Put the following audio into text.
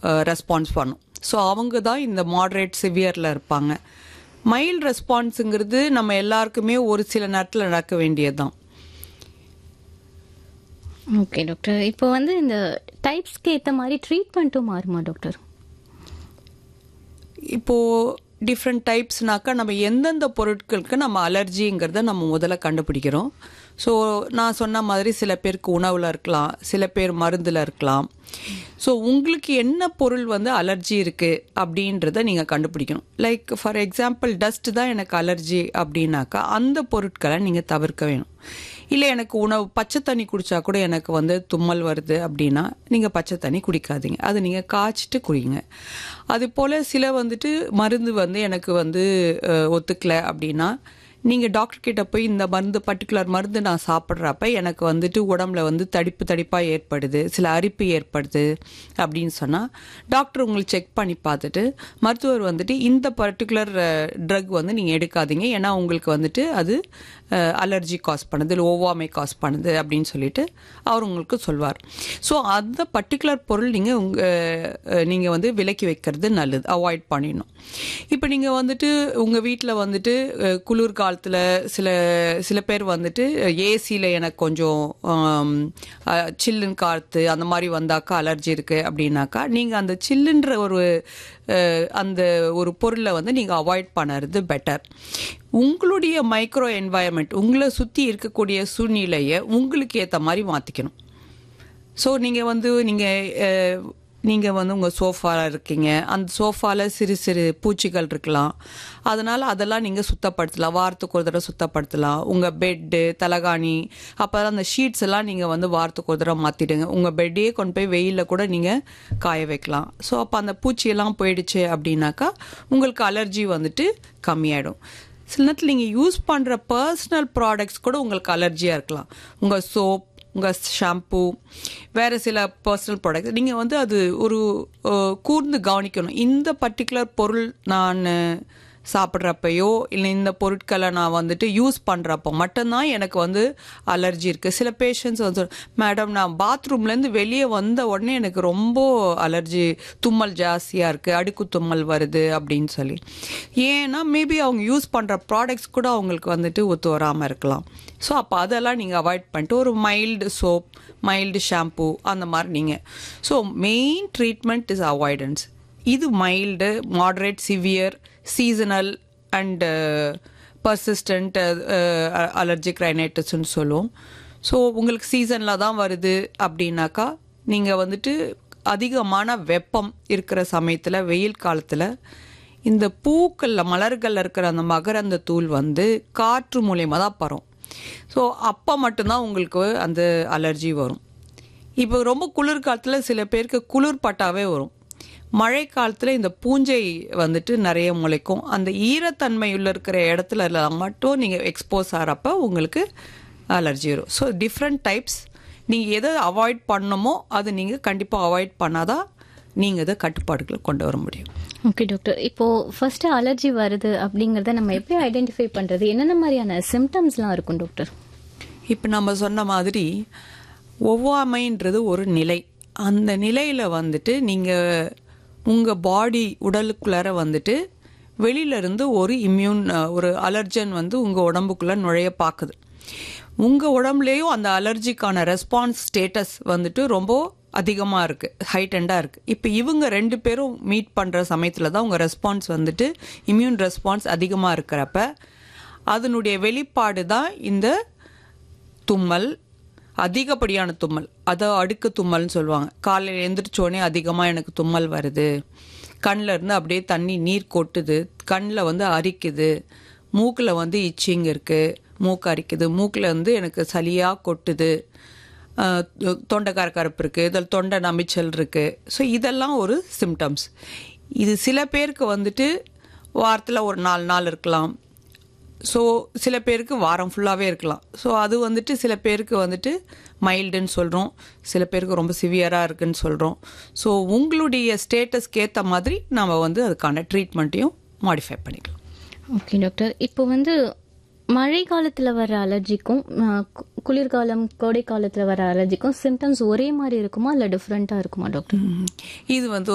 response பண்ணும் so அவங்க தான் இந்த மாடரேட் சிவியரில் இருப்பாங்க மைல்ட் ரெஸ்பான்ஸுங்கிறது நம்ம எல்லாருக்குமே ஒரு சில நேரத்தில் நடக்க வேண்டியது தான் ஓகே டாக்டர் இப்போ வந்து இந்த டைப்ஸ்க்கு ஏற்ற மாதிரி ட்ரீட்மெண்ட்டும் மாறுமா டாக்டர் இப்போது டிஃப்ரெண்ட் டைப்ஸ்னாக்கா நம்ம எந்தெந்த பொருட்களுக்கு நம்ம அலர்ஜிங்கிறத நம்ம முதல்ல கண்டுபிடிக்கிறோம் ஸோ நான் சொன்ன மாதிரி சில பேருக்கு உணவில் இருக்கலாம் சில பேர் மருந்தில் இருக்கலாம் ஸோ உங்களுக்கு என்ன பொருள் வந்து அலர்ஜி இருக்குது அப்படின்றத நீங்கள் கண்டுபிடிக்கணும் லைக் ஃபார் எக்ஸாம்பிள் டஸ்ட் தான் எனக்கு அலர்ஜி அப்படின்னாக்கா அந்த பொருட்களை நீங்கள் தவிர்க்க வேணும் இல்லை எனக்கு உணவு பச்சை தண்ணி குடித்தா கூட எனக்கு வந்து தும்மல் வருது அப்படின்னா நீங்கள் பச்சை தண்ணி குடிக்காதீங்க அது நீங்கள் காய்ச்சிட்டு குடிங்க அது போல் சில வந்துட்டு மருந்து வந்து எனக்கு வந்து அஹ், ஒத்துக்கல அப்படின்னா நீங்கள் டாக்டர் கிட்ட போய் இந்த மருந்து பர்டிகுலர் மருந்து நான் சாப்பிட்றப்ப எனக்கு வந்துட்டு உடம்புல வந்து தடிப்பு தடிப்பாக ஏற்படுது சில அரிப்பு ஏற்படுது அப்படின்னு சொன்னால் டாக்டர் உங்களுக்கு செக் பண்ணி பார்த்துட்டு மருத்துவர் வந்துட்டு இந்த பர்டிகுலர் ட்ரக் வந்து நீங்கள் எடுக்காதீங்க ஏன்னா உங்களுக்கு வந்துட்டு அது அலர்ஜி காஸ் பண்ணுது இல்லை ஓவாமை காஸ் பண்ணுது அப்படின்னு சொல்லிட்டு அவர் உங்களுக்கு சொல்வார் ஸோ அந்த பர்டிகுலர் பொருள் நீங்கள் உங்கள் நீங்கள் வந்து விலக்கி வைக்கிறது நல்லது அவாய்ட் பண்ணிடணும் இப்போ நீங்கள் வந்துட்டு உங்கள் வீட்டில் வந்துட்டு அஹ், குளிர் காலத்தில் சில சில பேர் வந்துட்டு ஏசியில் எனக்கு கொஞ்சம் சில்லுன்னு காற்று அந்த மாதிரி வந்தாக்கா அலர்ஜி இருக்குது அப்படின்னாக்கா நீங்கள் அந்த சில்லுன்ற ஒரு அஹ், அந்த ஒரு பொருளை வந்து நீங்கள் அவாய்ட் பண்ணுறது பெட்டர் உங்களுடைய மைக்ரோ என்வாயர்மெண்ட் உங்களை சுற்றி இருக்கக்கூடிய சூழ்நிலையை உங்களுக்கு ஏற்ற மாதிரி மாற்றிக்கணும் ஸோ நீங்கள் வந்து நீங்கள் நீங்கள் வந்து உங்கள் சோஃபாவில் இருக்கீங்க அந்த சோஃபாவில் சிறு சிறு பூச்சிகள் இருக்கலாம் அதனால் அதெல்லாம் நீங்கள் சுத்தப்படுத்தலாம் வாரத்துக்கு ஒரு தடவை சுத்தப்படுத்தலாம் உங்கள் பெட்டு தலகாணி அப்போ அந்த ஷீட்ஸ் எல்லாம் நீங்கள் வந்து வாரத்துக்கு ஒரு தடவை மாற்றிடுங்க உங்கள் பெட்டையே கொண்டு போய் வெயிலில் கூட நீங்கள் காய வைக்கலாம் ஸோ அப்போ அந்த பூச்சியெல்லாம் போயிடுச்சு அப்படின்னாக்கா உங்களுக்கு அலர்ஜி வந்துட்டு கம்மியாயிடும் சில நேரத்தில் நீங்கள் யூஸ் பண்ணுற பர்சனல் ப்ராடக்ட்ஸ் கூட உங்களுக்கு அலர்ஜியாக இருக்கலாம் உங்கள் சோப் உங்கள் ஷாம்பு வேறு சில பர்சனல் ப்ராடக்ட் நீங்கள் வந்து அது ஒரு அஹ், கூர்ந்து கவனிக்கணும் இந்த பர்டிகுலர் பொருள் நான் சாப்பிட்றப்பையோ இல்லை இந்த பொருட்களை நான் வந்துட்டு யூஸ் பண்ணுறப்போ மட்டும்தான் எனக்கு வந்து அலர்ஜி இருக்குது சில பேஷண்ட்ஸ் வந்து மேடம் நான் பாத்ரூம்லேருந்து வெளியே வந்த உடனே எனக்கு ரொம்ப அலர்ஜி தும்மல் ஜாஸ்தியாக இருக்குது அடுக்கு தும்மல் வருது அப்படின்னு சொல்லி ஏன்னா மேபி அவங்க யூஸ் பண்ணுற ப்ராடக்ட்ஸ் கூட அவங்களுக்கு வந்துட்டு ஒத்து வராமல் இருக்கலாம் ஸோ அப்போ அதெல்லாம் நீங்கள் அவாய்ட் பண்ணிட்டு ஒரு மைல்டு சோப் மைல்டு ஷாம்பு அந்த மாதிரி நீங்கள் so main treatment is avoidance இது mild moderate severe seasonal and persistent allergic ரைனைட்டிஸ்ன்னு சொல்லுவோம் ஸோ உங்களுக்கு சீசனில் தான் வருது அப்படின்னாக்கா நீங்கள் வந்துட்டு அதிகமான வெப்பம் இருக்கிற சமயத்தில் வெயில் காலத்தில் இந்த பூக்களில் மலர்களில் இருக்கிற அந்த மகரந்த தூள் வந்து காற்று மூலயமா தான் பரும் ஸோ அப்போ மட்டும்தான் உங்களுக்கு அந்த அலர்ஜி வரும் இப்போ ரொம்ப குளிர் காலத்தில் சில பேருக்கு குளிர் பட்டாவே வரும் மழை காலத்தில் இந்த பூஞ்சை வந்துட்டு நிறைய முளைக்கும் அந்த ஈரத்தன்மையுள்ள இருக்கிற இடத்துல எல்லாம் மட்டும் நீங்கள் எக்ஸ்போஸ் ஆகிறப்ப உங்களுக்கு அலர்ஜி வரும் ஸோ டிஃப்ரெண்ட் டைப்ஸ் நீங்கள் எதை அவாய்ட் பண்ணணுமோ அது நீங்கள் கண்டிப்பாக அவாய்ட் பண்ணாதான் நீங்கள் இதை கட்டுப்பாடுகளை கொண்டு வர முடியும் ஓகே டாக்டர் இப்போ ஃபர்ஸ்ட் அலர்ஜி வருது அப்படிங்கறத நம்ம எப்படி ஐடென்டிஃபை பண்றது என்னென்ன மாதிரியான சிம்டம்ஸ்லாம் இருக்கும் டாக்டர் இப்போ நம்ம சொன்ன மாதிரி ஒவ்வாமைன்றது ஒரு நிலை அந்த நிலையில் வந்துட்டு நீங்கள் உங்கள் பாடி உடலுக்குள்ளார வந்துட்டு வெளியில இருந்து ஒரு இம்யூன் ஒரு அலர்ஜன் வந்து உங்கள் உடம்புக்குள்ளே நுழைய பார்க்குது உங்கள் உடம்புலேயும் அந்த அலர்ஜிக்கான ரெஸ்பான்ஸ் ஸ்டேட்டஸ் வந்துட்டு ரொம்ப அதிகமாக இருக்குது ஹைட்டண்டாக இருக்குது இப்போ இவங்க ரெண்டு பேரும் மீட் பண்ணுற சமயத்தில் தான் உங்கள் ரெஸ்பான்ஸ் வந்துட்டு இம்யூன் ரெஸ்பான்ஸ் அதிகமாக இருக்கிறப்ப அதனுடைய வெளிப்பாடு தான் இந்த தும்மல் அதிகப்படியான தும்மல் அதை அடுக்கு தும்மல்னு சொல்லுவாங்க காலையில் எழுந்திரிச்சோடனே அதிகமாக எனக்கு தும்மல் வருது கண்ணில் இருந்து அப்படியே தண்ணி நீர் கொட்டுது கண்ணில் வந்து அரிக்குது மூக்கில் வந்து இச்சிங் இருக்குது மூக்கு அரிக்குது மூக்கில் வந்து எனக்கு சளியாக கொட்டுது அஹ், தொண்டை கரகரப்பு இருக்குது இதில் தொண்டை நமிச்சல் இருக்குது ஸோ இதெல்லாம் ஒரு சிம்டம்ஸ் இது சில பேருக்கு வந்துட்டு வாரத்தில் ஒரு நாலு நாள் இருக்கலாம் ஸோ சில பேருக்கு வாரம் ஃபுல்லாகவே இருக்கலாம் ஸோ அது வந்துட்டு சில பேருக்கு வந்துட்டு மைல்டுன்னு சொல்கிறோம் சில பேருக்கு ரொம்ப சிவியராக இருக்குன்னு சொல்கிறோம் ஸோ உங்களுடைய ஸ்டேட்டஸ்க்கு ஏற்ற மாதிரி நம்ம வந்து அதுக்கான ட்ரீட்மெண்ட்டையும் மாடிஃபை பண்ணிக்கலாம் ஓகே டாக்டர் இப்போ வந்து மழை காலத்துல வர அலர்ஜிக்கும் அஹ், கு- குளிர்காலம் கோடை காலத்துல வர அலர்ஜிக்கும் சிம்டம்ஸ் ஒரே மாதிரி இருக்குமா இல்ல டிஃப்ரெண்டா இருக்குமா டாக்டர் இது வந்து